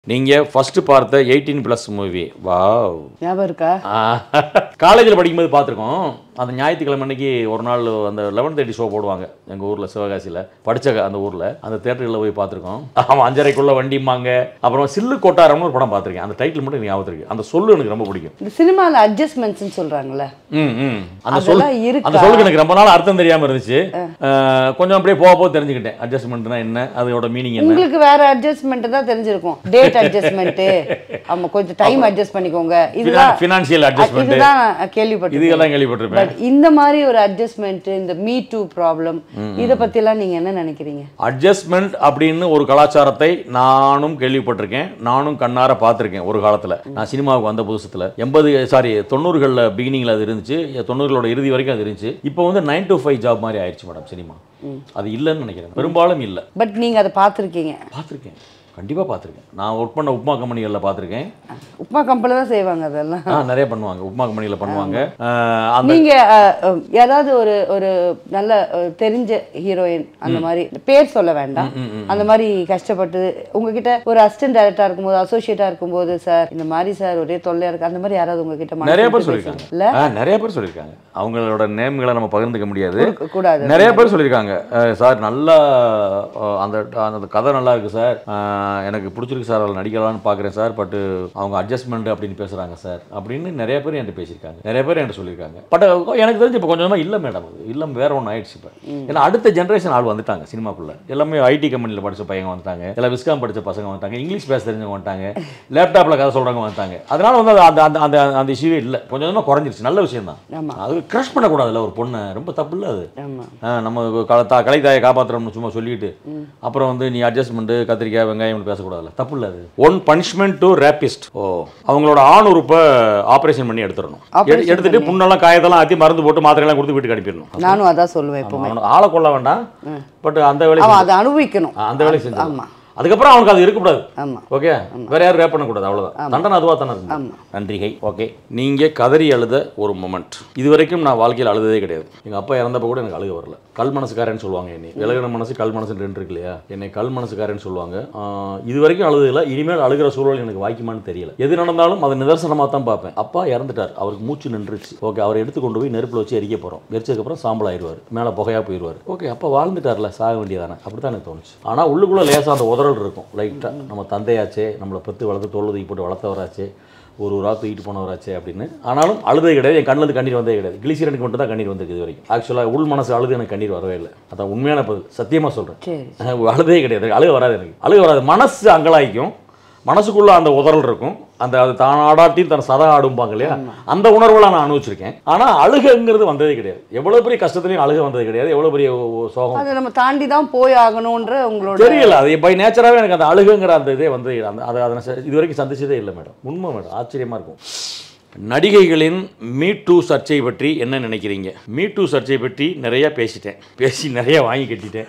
நீங்கள் ஃபஸ்ட்டு பார்த்த eighteen plus movie wow ஞாபகம் இருக்கா காலேஜில் படிக்கும்போது பார்த்துருக்கோம் அந்த ஞாயிற்றுக்கிழமை அன்னைக்கு ஒரு நாள் அந்த லெவன் தேர்ட்டி ஷோ போடுவாங்க எங்கள் ஊரில் சிவகாசியில் படித்த அந்த ஊரில் அந்த தேட்டரில் போய் பார்த்துருக்கோம் அவன் அஞ்சரைக்குள்ள வண்டிம்பாங்க அப்புறம் சில்லு கொட்டாரம்னு ஒரு படம் பார்த்துருக்கேன் அந்த டைட்டில் மட்டும் எனக்கு ஞாபகம் இருக்கு அந்த சொல்லு எனக்கு ரொம்ப பிடிக்கும் இந்த சினிமாவில் அட்ஜஸ்ட்மெண்ட்ஸ்னு சொல்றாங்கல்ல ம் ம் அந்த சொல் அதெல்லாம் இருக்கா? அந்த சொல்லுக்கு எனக்கு ரொம்ப நாள் அர்த்தம் தெரியாமல் இருந்துச்சு அஹ், கொஞ்சம் அப்படியே போக போக தெரிஞ்சுக்கிட்டேன் அட்ஜஸ்ட்மெண்ட்னா என்ன அதோட மீனிங் என்ன உங்களுக்கு வேற அட்ஜஸ்ட்மெண்ட் தான் தெரிஞ்சிருக்கும் டேட் அட்ஜஸ்ட்மெண்ட் ஆமா கொஞ்சம் டைம் அட்ஜஸ்ட் பண்ணிக்கோங்க இதுதான் ஃபினான்ஷியல் அட்ஜஸ்ட்மெண்ட் இதுதான் நான் கேள்விப்பட்டிருக்கேன் இதுக்கெல்லாம் கேள்விப்பட்டிருப்பேன் பட் இந்த மாதிரி ஒரு அட்ஜஸ்ட்மெண்ட் இந்த மீ டூ ப்ராப்ளம் இத பத்திலாம் நீங்க என்ன நினைக்கிறீங்க அட்ஜஸ்ட்மெண்ட் அப்படின்னு ஒரு கலாச்சாரத்தை நானும் கேள்விப்பட்டிருக்கேன் நானும் கண்ணார பார்த்துருக்கேன் ஒரு காலத்தில் நான் சினிமாவுக்கு வந்த புதுசத்தில் எண்பது சாரி தொண்ணூறுகளில் பிகினிங்கில் அது இருந்துச்சு தொண்ணூறுகளோட இறுதி வரைக்கும் அது இருந்துச்சு இப்போ வந்து நைன் to ஃபைவ் ஜாப் மாதிரி ஆயிடுச்சு மேடம் சினிமா அது இல்லைன்னு நினைக்கிறேன் பெரும்பாலும் இல்லை பட் நீங்க அதை பார்த்துருக்கீங்க பார்த்துருக்கேன் கண்டிப்பாக பார்த்துருக்கேன் நான் ஒர்க் பண்ண உப்மா கம்பெனிகளில் பார்த்துருக்கேன் உப்மா கம்பெனில தான் செய்வாங்க அதெல்லாம் ஆ நிறைய பண்ணுவாங்க உப்மா கம்பெனியில் பண்ணுவாங்க அஹ், அந்த நீங்க அஹ், அஹ், யாராவது ஒரு ஒரு நல்ல அஹ், தெரிஞ்ச ஹீரோயின் அந்த மாதிரி பேர் சொல்ல வேண்டாம் அந்த மாதிரி கஷ்டப்பட்டு உங்ககிட்ட ஒரு அசிஸ்டன்ட் டைரக்டரா இருக்கும்போது அசோசியேட்டா இருக்கும்போது சார் இந்த மாதிரி சார் ஒரே தொல்லையா இருக்கு அந்த மாதிரி யாராவது உங்ககிட்ட மனசு நிறைய பேர் விட்டு சொல்லியிருக்காங்க பேசுவாங்க? இல்ல ஆ, நிறைய பேர் சொல்லியிருக்காங்க அவங்களோட நேம்களை நம்ம பகிர்ந்துக்க முடியாது கூடாது நிறைய பேர் சொல்லியிருக்காங்க அஹ் சார் நல்லா அஹ் அந்த அந்த கதை நல்லா இருக்கு சார் அஹ் எனக்கு பிடிச்சிருக்கு சார் அதில் நடிக்கலாம்னு பார்க்குறேன் சார் பட் அவங்க அட்ஜஸ்ட்மெண்ட் அப்படின்னு பேசுகிறாங்க சார் அப்படின்னு நிறைய பேர் என்கிட்ட பேசியிருக்காங்க நிறைய பேர் என்கிட்ட சொல்லியிருக்காங்க பட் எனக்கு தெரிஞ்சு இப்போ கொஞ்சம் கொஞ்சமாக இல்லை மேடம் அது இல்லம் வேற ஒன்று ஆயிடுச்சு இப்போ ஏன்னா அடுத்த ஜென்ரேஷன் ஆள் வந்துட்டாங்க சினிமாக்குள்ள எல்லாமே ஐடி கம்பெனியில் படிச்ச பையங்க வந்துட்டாங்க எல்லாம் விஸ்காம் படிச்ச பசங்க வந்துட்டாங்க இங்கிலீஷ் பேச தெரிஞ்சவங்க வந்துட்டாங்க லேப்டாப்பில் கதை சொல்கிறவங்க வந்துட்டாங்க அதனால வந்து அது அந்த அந்த அந்த அந்த இஷ்யூவே இல்லை கொஞ்சம் கொஞ்சமாக குறைஞ்சிருச்சு நல்ல விஷயம் தான் ஆமா அது க்ரஷ் பண்ணக்கூடாதுல்ல ஒரு பொண்ணை ரொம்ப தப்பு இல்லை அது ஆமா ஆ, நம்ம கல தா கலைத்தாயை காப்பாற்றுறோம்னு சும்மா சொல்லிட்டு அப்புறம் வந்து நீ அட்ஜஸ்ட்மெண்ட் கத்திரிக்காய் வெங்காயம் பேசக்கூடாதுல்ல தப்பு இல்லை அது ஒன் பனிஷ்மெண்ட் டு ரேபிஸ்ட் ஓ அவங்களோட ஆண் உறுப்பை ஆப்ரேஷன் பண்ணி எடுத்துடணும் எடு- எடுத்துட்டு புண்ணெல்லாம் காயத்தெல்லாம் ஆத்தி மருந்து போட்டு மாத்திரையெல்லாம் கொடுத்து வீட்டுக்கு அனுப்பிடணும் நானும் அதான் சொல்லுவேன் எப்பவுமே அவனை ஆளை கொள்ள வேண்டாம் பட் அந்த வேலையை அவன் அதை அனுபவிக்கணும் ஆ, அந்த வேலையை செஞ்சு ஆமா அதுக்கப்புறம் அவனுக்கு அது இருக்கக்கூடாது ஆமா ஓகே வேற யாரும் ரேப் பண்ணக்கூடாது அவ்வளவுதான் தண்டனை அதுவாக தானே இருக்கும் நன்றிகை ஓகே நீங்க கதறி அழுத ஒரு மொமெண்ட் இது வரைக்கும் நான் வாழ்க்கையில் அழுததே கிடையாது எங்க அப்பா இறந்தப்ப கூட எனக்கு அழுக வரல கல் மனசுக்காரன்னு சொல்லுவாங்க என்னை விலகின மனசு கல் மனசு ரெண்டு இருக்கு இல்லையா என்னை கல் மனசுக்காரன்னு சொல்லுவாங்க ஆஹ் இது வரைக்கும் அழுததில்ல இனிமேல் அழுகிற சூழல் எனக்கு வாய்க்குமான்னு தெரியல எது நடந்தாலும் அது நிதர்சனமாக தான் பார்ப்பேன் அப்பா இறந்துட்டார் அவருக்கு மூச்சு நின்றுச்சு ஓகே அவரை எடுத்து கொண்டு போய் நெருப்பில் வச்சு எரிக்க போகிறோம் எரிச்சதுக்கப்புறம் சாம்பல் ஆயிடுவார் மேலே புகையாக போயிடுவார் ஓகே அப்பா வாழ்ந்துட்டார்ல சாக வேண்டியதானே அப்படி தான் எனக்கு தோணுச்சு ஆனால் உள்ளுக்குள்ளே லேசாக அந்த உதறல் இருக்கும் லைட்டாக நம்ம தந்தையாச்சே நம்மளை பத்து வளர்த்து தோல் தூக்கி போட்டு வளர்த்தவராச்சே ஒரு ஊரா தூக்கிட்டு போனவராச்சே அப்படின்னு ஆனாலும் அழுதே கிடையாது என் கண்ணில் கண்ணீர் வந்தே கிடையாது கிளிசீரனுக்கு மட்டும் தான் கண்ணீர் வந்திருக்கு இது வரைக்கும் ஆக்சுவலாக உள் மனசு அழுது எனக்கு கண்ணீர் வரவே இல்லை அதான் உண்மையான பதில் சத்தியமாக சொல்கிறேன் சரி அழுதே கிடையாது அழுக வராது எனக்கு அழுக வராது மனசு அங்கலாய்க்கும் மனசுக்குள்ள அந்த உதறல் இருக்கும் அந்த அது தான் ஆடாட்டி தன் சதா ஆடும்பாங்க இல்லையா அந்த உணர்வுலாம் நான் அனுபவிச்சிருக்கேன் ஆனால் அழுகைங்கிறது வந்ததே கிடையாது எவ்வளோ பெரிய கஷ்டத்துலையும் அழுக வந்தது கிடையாது எவ்வளோ பெரிய ஒ- சோகம் அதை நம்ம தாண்டி தான் போய் ஆகணும்ன்ற உங்களோட தெரியல அது பை நேச்சராகவே எனக்கு அந்த அழுகுங்கிற அந்த இதே வந்து அந்த அதை அதை நான் ச- இது வரைக்கும் சந்திச்சதே இல்லை மேடம் உண்மை மேடம் ஆச்சரியமாக இருக்கும் நடிகைகளின் மீ டூ சர்ச்சை பற்றி என்ன நினைக்கிறீங்க மீ டூ சர்ச்சை பற்றி நிறைய பேசிட்டேன் பேசி நிறைய வாங்கி கட்டிட்டேன்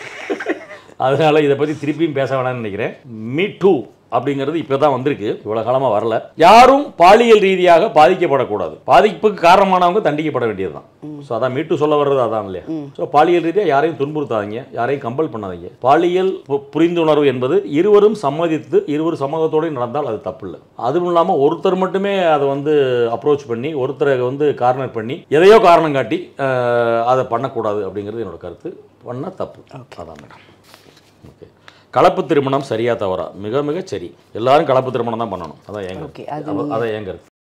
அதனால இதை பற்றி திருப்பியும் பேச வேணாம்னு நினைக்கிறேன் மீ டூ அப்படிங்கிறது இப்போ தான் வந்திருக்கு இவ்வளோ காலமாக வரல யாரும் பாலியல் ரீதியாக பாதிக்கப்படக்கூடாது பாதிப்புக்கு காரணமானவங்க தண்டிக்கப்பட வேண்டியதுதான் ஸோ அதான் மீட்டு சொல்ல வர்றது அதான் இல்லையா ஸோ பாலியல் ரீதியாக யாரையும் துன்புறுத்தாதீங்க யாரையும் கம்பல் பண்ணாதீங்க பாலியல் பு- புரிந்துணர்வு என்பது இருவரும் சம்மதித்து இருவரும் சம்மதத்தோடு நடந்தால் அது தப்பு இல்லை அதுவும் இல்லாமல் ஒருத்தர் மட்டுமே அதை வந்து அப்ரோச் பண்ணி ஒருத்தரை வந்து கார்னர் பண்ணி எதையோ காரணம் காட்டி அஹ், அதை பண்ணக்கூடாது அப்படிங்கிறது என்னோட கருத்து பண்ண தப்பு அதான் மேடம் ஓகே கலப்பு திருமணம் சரியா தவறா மிக மிக சரி எல்லாரும் கலப்பு திருமணம் தான் பண்ணணும் அதான் எங்க Okay, அது அதான் என் கருத்து